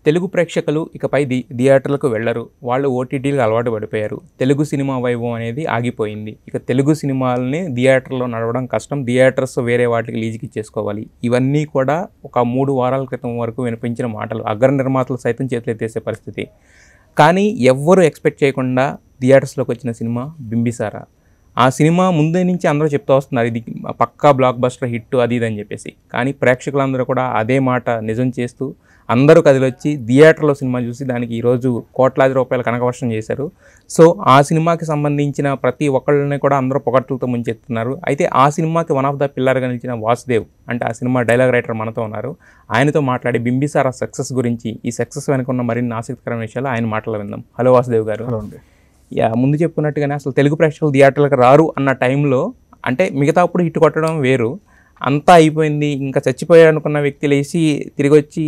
తెలుగు ప్రేక్షకులు ఇకపై థి థియేటర్లకు వెళ్ళరు వాళ్ళు ఓటీటీలకు అలవాటు పడిపోయారు తెలుగు సినిమా వైభవం అనేది ఆగిపోయింది ఇక తెలుగు సినిమాలని థియేటర్లో నడవడం కష్టం థియేటర్స్ వేరే వాటికి లీజుకి ఇచ్చేసుకోవాలి ఇవన్నీ కూడా ఒక మూడు వారాల క్రితం వరకు వినిపించిన మాటలు అగ్ర నిర్మాతలు సైతం చేతులెత్తేసే పరిస్థితి కానీ ఎవ్వరూ ఎక్స్పెక్ట్ చేయకుండా థియేటర్స్లోకి వచ్చిన సినిమా బింబిసారా ఆ సినిమా ముందే నుంచి అందరూ చెప్తూ వస్తున్నారు ఇది పక్కా బ్లాక్ బస్టర్ హిట్ అది ఇది అని చెప్పేసి కానీ ప్రేక్షకులందరూ కూడా అదే మాట నిజం చేస్తూ అందరూ కదిలొచ్చి థియేటర్లో సినిమా చూసి దానికి ఈరోజు కోట్లాది రూపాయలు కనకవర్షం చేశారు సో ఆ సినిమాకి సంబంధించిన ప్రతి ఒక్కళ్ళని కూడా అందరూ పొగట్లతో ముంచెత్తున్నారు అయితే ఆ సినిమాకి వన్ ఆఫ్ ద పిల్లర్గా నిలిచిన వాసుదేవ్ అంటే ఆ సినిమా డైలాగ్ రైటర్ మనతో ఉన్నారు ఆయనతో మాట్లాడి బింబిసారా సక్సెస్ గురించి ఈ సక్సెస్ వెనుక ఉన్న మరిన్ని ఆసక్తికరమైన విషయాలు ఆయన మాటలు విందాం హలో వాసుదేవ్ గారు హలో అండి యా ముందు చెప్పుకున్నట్టుగానే అసలు తెలుగు ప్రేక్షకులు థియేటర్లకు రారు అన్న టైంలో అంటే మిగతా అప్పుడు హిట్ కొట్టడం వేరు అంతా అయిపోయింది ఇంకా చచ్చిపోయాడు అనుకున్న వ్యక్తి లేచి తిరిగి వచ్చి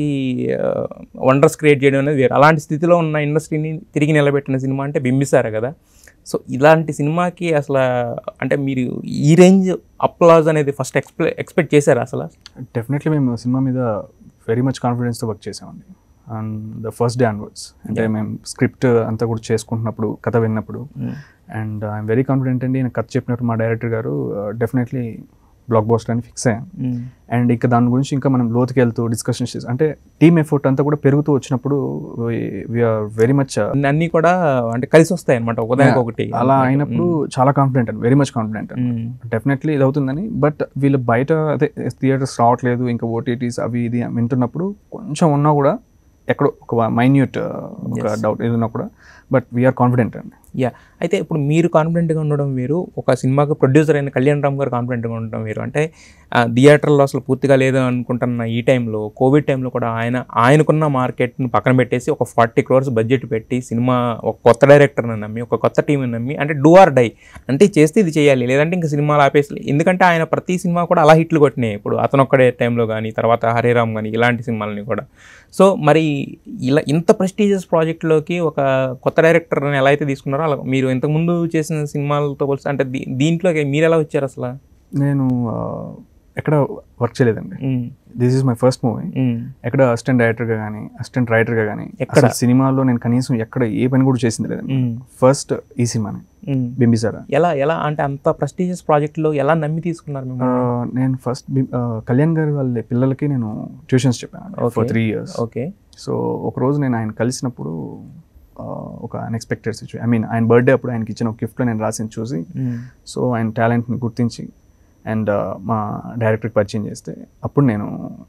వండర్స్ క్రియేట్ చేయడం అనేది వేరు అలాంటి స్థితిలో ఉన్న ఇండస్ట్రీని తిరిగి నిలబెట్టిన సినిమా అంటే బింబిసారా కదా సో ఇలాంటి సినిమాకి అసలు అంటే మీరు ఈ రేంజ్ అప్లాజ్ అనేది ఫస్ట్ ఎక్స్పె ఎక్స్పెక్ట్ చేశారా అసలు డెఫినెట్లీ మేము సినిమా మీద వెరీ మచ్ కాన్ఫిడెన్స్తో వర్క్ చేసామండి and the first day onwards అంటే మేము స్క్రిప్ట్ అంతా కూడా చేసుకుంటున్నప్పుడు కథ విన్నప్పుడు అండ్ ఐఎమ్ వెరీ కాన్ఫిడెంట్ అండి నేను కథ చెప్పినట్టు మా డైరెక్టర్ గారు డెఫినెట్లీ బ్లాక్ బాస్టర్ అని ఫిక్స్ అయ్యాను అండ్ ఇంకా దాని గురించి ఇంకా మనం లోతుకి వెళ్తూ డిస్కషన్స్ చేసి అంటే టీమ్ ఎఫర్ట్ అంతా కూడా పెరుగుతూ వచ్చినప్పుడు వీఆర్ వెరీ మచ్ అన్నీ కూడా అంటే కలిసి వస్తాయి అనమాట ఒకదానికి ఒకటి అలా అయినప్పుడు చాలా కాన్ఫిడెంట్ అండి వెరీ మచ్ కాన్ఫిడెంట్ డెఫినెట్లీ ఇది అవుతుందని బట్ వీళ్ళు బయట అదే థియేటర్స్ రావట్లేదు ఇంకా ఓటీటీస్ అవి ఇది వింటున్నప్పుడు కొంచెం ఉన్నా కూడా ఎక్కడో ఒక మైన్యూట్ ఒక Yes. డౌట్ ఏదన్నా కూడా బట్ వీఆర్ కాన్ఫిడెంట్ అండి యా అయితే ఇప్పుడు మీరు కాన్ఫిడెంట్గా ఉండడం వేరు ఒక సినిమాకి ప్రొడ్యూసర్ అయిన కళ్యాణ్ రామ్ గారు కాన్ఫిడెంట్గా ఉండడం వేరు అంటే ఆ, థియేటర్లో అసలు పూర్తిగా లేదు అనుకుంటున్న ఈ టైంలో కోవిడ్ టైంలో కూడా ఆయన ఆయనకున్న మార్కెట్ని పక్కన పెట్టేసి ఒక ఫార్టీ క్రోర్స్ బడ్జెట్ పెట్టి సినిమా ఒక కొత్త డైరెక్టర్ని నమ్మి ఒక కొత్త టీంని నమ్మి అంటే డూ ఆర్ డై అంటే ఇది చేస్తే ఇది చేయాలి లేదంటే ఇంకా సినిమాలు ఆపేసి ఎందుకంటే ఆయన ప్రతి సినిమా కూడా అలా హిట్లు కొట్టినాయి ఇప్పుడు అతను ఒక్కడే టైంలో కానీ తర్వాత హరేరామ్ కానీ ఇలాంటి సినిమాలని కూడా సో మరి ఇలా ఇంత ప్రెస్టీజియస్ ప్రాజెక్ట్లోకి ఒక కొత్త డైరెక్టర్ని ఎలా అయితే తీసుకున్నారో అలా మీరు ఇంతకుముందు చేసిన సినిమాలతో పోలిస్తే అంటే దీ- దీంట్లోకి మీరు ఎలా వచ్చారు అసలు నేను ఆ, ఎక్కడ వర్క్ చేయలేదండి um, this is my first movie um, ఎక్కడ అసిస్టెంట్ డైరెక్టర్గా కానీ అసిస్టెంట్ రైటర్గా కానీ ఎక్కడ? అసలు సినిమాలో నేను కనీసం ఎక్కడ ఏ పని కూడా చేసింది లేదండి ఉమ్, ఫస్ట్ ఈ సినిమాని ఉమ్. బింబిసారా ఎలా ఎలా అంటే అంత ప్రెస్టీజియస్ ప్రాజెక్ట్లో ఎలా నమ్మి తీసుకున్నారు ఆ, మేము నేను ఫస్ట్ కళ్యాణ్ గారి వాళ్ళ పిల్లలకి నేను ట్యూషన్స్ చెప్పాను for Okay. Three years okay so ఒకరోజు నేను ఆయన కలిసినప్పుడు ఆ, ఒక అన్ఎక్స్పెక్టెడ్ సిచ్యువేషన్ ఐ మీన్ ఆయన బర్త్డే అప్పుడు ఆయనకి ఇచ్చిన ఒక గిఫ్ట్లో నేను రాసింది చూసి ఉమ్, సో ఆయన టాలెంట్ని గుర్తించి అండ్ మా డైరెక్టర్కి పరిచయం చేస్తే అప్పుడు నేను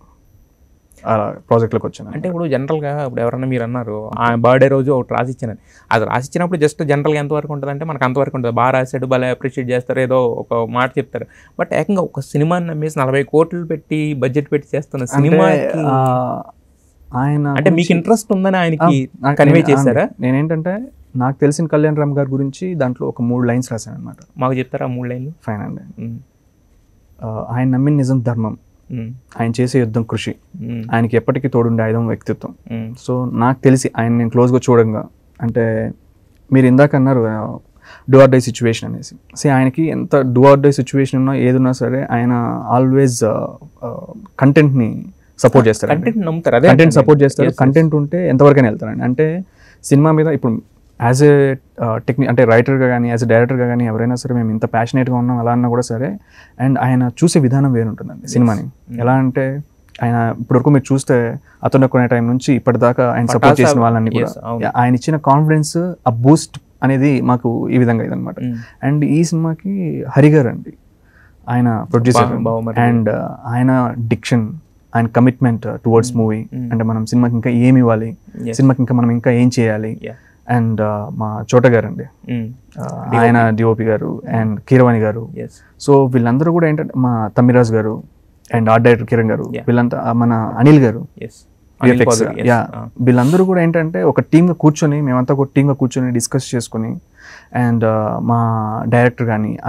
ఆ ప్రాజెక్ట్లోకి వచ్చాను అంటే ఇప్పుడు జనరల్గా ఇప్పుడు ఎవరన్నా మీరు అన్నారు ఆ బర్త్డే రోజు ఒకటి రాసిచ్చానని అది రాసిచ్చినప్పుడు జస్ట్ జనరల్గా ఎంతవరకు ఉంటుంది అంటే మనకు అంతవరకు ఉంటుంది బాగా రాశాడు భలే అప్రిషియేట్ చేస్తారు ఏదో ఒక మాట చెప్తారు బట్ ఏకంగా ఒక సినిమాని నమ్మేసి నలభై కోట్లు పెట్టి బడ్జెట్ పెట్టి చేస్తున్న అంటే, సినిమాకి ఆ, ఆయన అంటే మీకు గురించి- ఇంట్రెస్ట్ ఉందని ఆయనకి ఆ, నాకు- కన్వే నేను- చేశారా ఆ, నేనేంటంటే నాకు తెలిసిన కళ్యాణ్ రామ్ గారి గురించి దాంట్లో ఒక మూడు లైన్స్ రాశాను అనమాట మాకు చెప్తారా ఆ మూడు లైన్లు ఫైన్ అండి ఉమ్, ఆ, ఆయన నమ్మిన నిజం ధర్మం ఉమ్, ఆయన చేసే యుద్ధం కృషి ఉమ్, ఆయనకి ఎప్పటికీ తోడుండే ఆయుధం వ్యక్తిత్వం ఉమ్, సో నాకు తెలిసి ఆయన నేను క్లోజ్గా చూడంగా అంటే మీరు ఇందాక అన్నారు డూ ఆర్ డై సిచ్యువేషన్ అనేసి సే ఆయనకి ఎంత డూ ఆర్ డై సిచ్యువేషన్ ఉన్నా ఏదున్నా సరే ఆయన ఆల్వేస్ కంటెంట్ని సపోర్ట్ చేస్తారు కంటెంట్ నమ్ముతారు అదే కంటెంట్ అంటున్నాను. సపోర్ట్ చేస్తారు Yes, yes. కంటెంట్ ఉంటే ఎంతవరకైనా వెళ్తారండి అంటే సినిమా మీద ఇప్పుడు యాజ్ ఏ టెక్నిక్ అంటే రైటర్గా కానీ యాజ్ ఎ డైరెక్టర్గా కానీ ఎవరైనా సరే మేము ఇంత ప్యాషనేట్గా ఉన్నాం అలా అన్నా కూడా సరే అండ్ ఆయన చూసే విధానం వేరుంటుందండి సినిమాని ఎలా అంటే ఆయన ఇప్పటివరకు మీరు చూస్తే అతను కొనే టైం నుంచి ఇప్పటిదాకా ఆయన సపోర్ట్ పటాసా- చేసిన వాళ్ళని కూడా Yes, అవును. ఆయన ఇచ్చిన కాన్ఫిడెన్స్ ఆ బూస్ట్ అనేది మాకు ఈ విధంగా ఇదనమాట ఉమ్, అండ్ ఈ సినిమాకి హరిగారు అండి ఆయన ప్రొడ్యూసర్ బా- బావమరిది. అండ్ ఆయన డిక్షన్ ఆయన కమిట్మెంట్ టువర్డ్స్ మూవీ Mm. అంటే మనం సినిమాకి ఇంకా ఏమి ఇవ్వాలి Yes. సినిమాకి ఇంకా మనం ఇంకా ఏం చేయాలి Yeah. అండ్ మా చోట గారు అండి ఉమ్, Uh, ఆయన డిఓపి గారు అండ్ కీరవాణి గారు yes. సో వీళ్ళందరూ కూడా ఏంటంటే మా తమ్మిరాజ్ గారు అండ్ ఆర్ట్ డైరెక్టర్ కిరణ్ గారు Yeah. వీళ్ళంతా ఆ, మన అనిల్ గారు yes. Anil VFX, పాదురి, yes. yeah. ఆ. వీళ్ళందరూ కూడా ఏంటంటే ఒక టీమ్గా కూర్చొని మేమంతా ఒక టీమ్గా కూర్చొని డిస్కస్ చేసుకొని అండ్ మా డైరెక్టర్ కానీ అంటే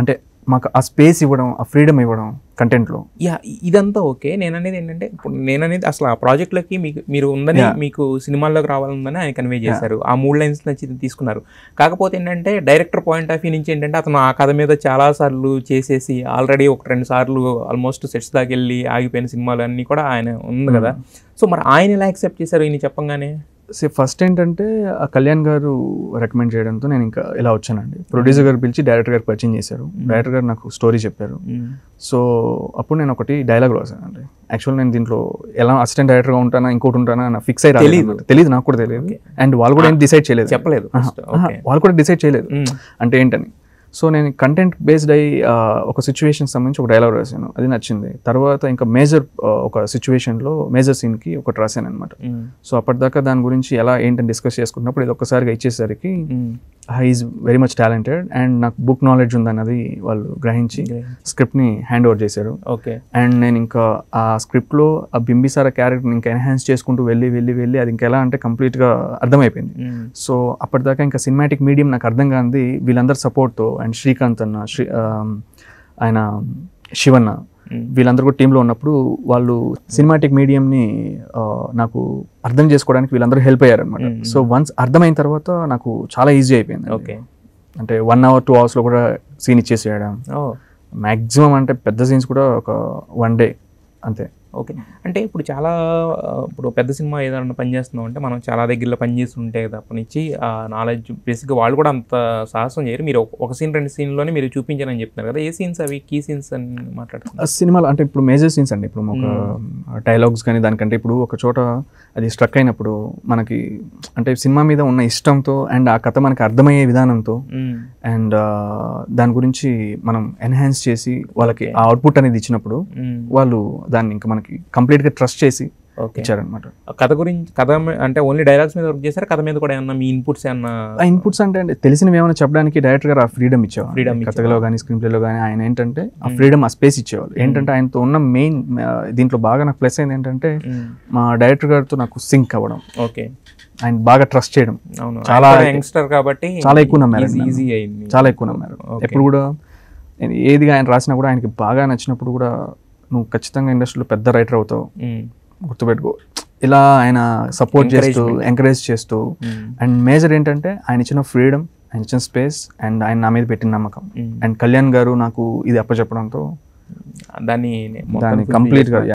మాకు ఆ స్పేస్ ఇవ్వడం ఆ ఫ్రీడమ్ ఇవ్వడం కంటెంట్లో యా ఇదంతా ఓకే నేను అనేది ఏంటంటే ఇప్పుడు నేను అనేది అసలు ఆ ప్రాజెక్ట్లోకి మీకు మీరు ఉందని Yeah. మీకు సినిమాల్లోకి రావాలని ఆయన కన్వే చేశారు ఆ మూడు లైన్స్ నచ్చి తీసుకున్నారు కాకపోతే ఏంటంటే డైరెక్టర్ పాయింట్ ఆఫ్ వ్యూ నుంచి ఏంటంటే అతను ఆ కథ మీద చాలా సార్లు చేసేసి ఆల్రెడీ ఒక రెండు సార్లు ఆల్మోస్ట్ సెట్స్ దాకా వెళ్ళి ఆగిపోయిన సినిమాలు అన్నీ కూడా ఆయన ఉంది కదా సో మరి ఆయన ఎలా యాక్సెప్ట్ చేశారు ఈయన చెప్పంగానే సో ఫస్ట్ ఏంటంటే ఆ కళ్యాణ్ గారు రికమెండ్ చేయడంతో నేను ఇంకా ఇలా వచ్చానండి ప్రొడ్యూసర్ గారు పిలిచి డైరెక్టర్ గారు పరిచయం చేశారు డైరెక్టర్ గారు నాకు స్టోరీ చెప్పారు సో అప్పుడు నేను ఒకటి డైలాగ్ రాశానండి యాక్చువల్ నేను దీంట్లో ఎలా అసిస్టెంట్ డైరెక్టర్గా ఉంటానా ఇంకోటి ఉంటానా నా ఫిక్స్ అయ్యి తెలీదు. రాలేదు తెలియదు నాకు కూడా తెలియదు అండ్ వాళ్ళు కూడా ఏం డిసైడ్ చేయలేదు చెప్పలేదు ఆహా, first. ఆహా, Okay. వాళ్ళు కూడా డిసైడ్ చేయలేదు Mm. అంటే ఏంటని సో నేను కంటెంట్ బేస్డ్ అయ్యి ఆ, ఒక సిచ్యువేషన్ సంబంధించి ఒక డైలాగ్ రాశాను అది నచ్చింది తర్వాత ఇంకా మేజర్ ఒక సిచ్యువేషన్లో మేజర్ సీన్కి ఒకటి రాశాను అనమాట Mm. సో అప్పటిదాకా దాని గురించి ఎలా ఏంటని డిస్కస్ చేసుకున్నప్పుడు ఇది ఒక్కసారిగా ఇచ్చేసరికి Mm. Is very much talented and నాకు బుక్ నాలెడ్జ్ ఉందన్నది వాళ్ళు గ్రహించి గ్రహించి. స్క్రిప్ట్ని హ్యాండ్ ఓవర్ చేశారు ఓకే అండ్ నేను ఇంకా ఆ స్క్రిప్ట్లో ఆ బింబిసార క్యారెక్టర్ని ఇంకా ఎన్హాన్స్ చేసుకుంటూ వెళ్ళి వెళ్ళి వెళ్ళి అది ఇంకా ఎలా అంటే కంప్లీట్గా అర్థమైపోయింది Mm. సో అప్పటిదాకా ఇంకా సినిమాటిక్ మీడియం నాకు అర్థం కాంది వీళ్ళందరి సపోర్ట్తో అండ్ శ్రీకాంత్ అన్న శ్రీ ఆ, ఆయన శివన్న Mm. వీళ్ళందరూ కూడా టీంలో ఉన్నప్పుడు వాళ్ళు సినిమాటిక్ మీడియంని ఆ, నాకు అర్థం చేసుకోవడానికి వీళ్ళందరూ హెల్ప్ అయ్యారనమాట Mm. సో వన్స్ అర్థమైన తర్వాత నాకు చాలా ఈజీ అయిపోయింది ఓకే అంటే వన్ అవర్ టూ అవర్స్లో కూడా సీన్ ఇచ్చేసేయడం ఓ మ్యాక్సిమం అంటే పెద్ద సీన్స్ కూడా ఒక వన్ డే అంతే ఓకే అంటే ఇప్పుడు చాలా ఆ, ఇప్పుడు పెద్ద సినిమా ఏదైనా పని చేస్తున్నాం అంటే మనం చాలా దగ్గరలో పని చేస్తుంటే తప్పనిచ్చి ఆ నాలెడ్జ్ బేసిక్గా వాళ్ళు కూడా అంత సాహసం చేయరు మీరు ఒక- ఒక సీన్ రెండు సీన్లోనే మీరు చూపించారని చెప్తున్నారు కదా ఏ సీన్స్ అవి కీ సీన్స్ అని మాట్లాడుతున్నారు ఆ సినిమాలో అంటే ఇప్పుడు మేజర్ సీన్స్ అండి ఇప్పుడు ఒక డైలాగ్స్ కానీ దానికంటే ఇప్పుడు ఒక చోట అది స్ట్రక్ అయినప్పుడు మనకి అంటే సినిమా మీద ఉన్న ఇష్టంతో అండ్ ఆ కథ మనకి అర్థమయ్యే విధానంతో మ్మ్. అండ్ దాని గురించి మనం ఎన్హాన్స్ చేసి వాళ్ళకి ఆ అవుట్పుట్ అనేది ఇచ్చినప్పుడు మ్మ్. వాళ్ళు దాన్ని ఇంకా మనకి కంప్లీట్గా ట్రస్ట్ చేసి ఓకే ఇచ్చారనమాట ఆ కథ గురించి కథ మీ- అంటే ఓన్లీ డైలాగ్స్ మీద వర్క్ చేశారు కథ మీద కూడా ఏమన్నా మీ ఇన్పుట్స్ ఏమన్నా ఆ ఇన్పుట్స్ అంటే అంటే తెలిసినవి ఏమైనా చెప్పడానికి డైరెక్టర్ గారు ఆ ఫ్రీడమ్ ఇచ్చేవారు Freedom కథలో కానీ స్క్రీన్ ప్లేలో కానీ ఆయన ఏంటంటే ఆ ఫ్రీడమ్ ఆ స్పేస్ ఇచ్చేవాళ్ళు ఏంటంటే ఆయనతో ఉన్న మెయిన్ దీంట్లో బాగా నాకు ప్లస్ అయింది ఏంటంటే మ్మ్. మా డైరెక్టర్ గారితో నాకు సింక్ అవ్వడం ఓకే ఆయన బాగా ట్రస్ట్ చేయడం అవును చాలా చాలా యంగ్స్టర్ కాబట్టి చాలా ఎక్కువ నమ్మారు ఈజీ నన్ను. ఈజీ అయింది చాలా ఎక్కువ నమ్మారు Okay. ఎప్పుడు కూడా నేను ఏదిగా ఆయన రాసినా కూడా ఆయనకి బాగా నచ్చినప్పుడు కూడా నువ్వు ఖచ్చితంగా ఇండస్ట్రీలో పెద్ద రైటర్ అవుతావు మ్మ్. గుర్తుపెట్టుకో ఇలా ఆయన సపోర్ట్ చేస్తూ ఎంకరేజ్ చేస్తూ మ్మ్. అండ్ మేజర్ ఏంటంటే ఆయన ఇచ్చిన ఫ్రీడమ్ ఆయన ఇచ్చిన స్పేస్ అండ్ ఆయన నా మీద పెట్టిన నమ్మకం మ్మ్. అండ్ కళ్యాణ్ గారు నాకు ఇది అప్పచెప్పడంతో దాన్ని మొత్తం దాన్ని fulfill కంప్లీట్గా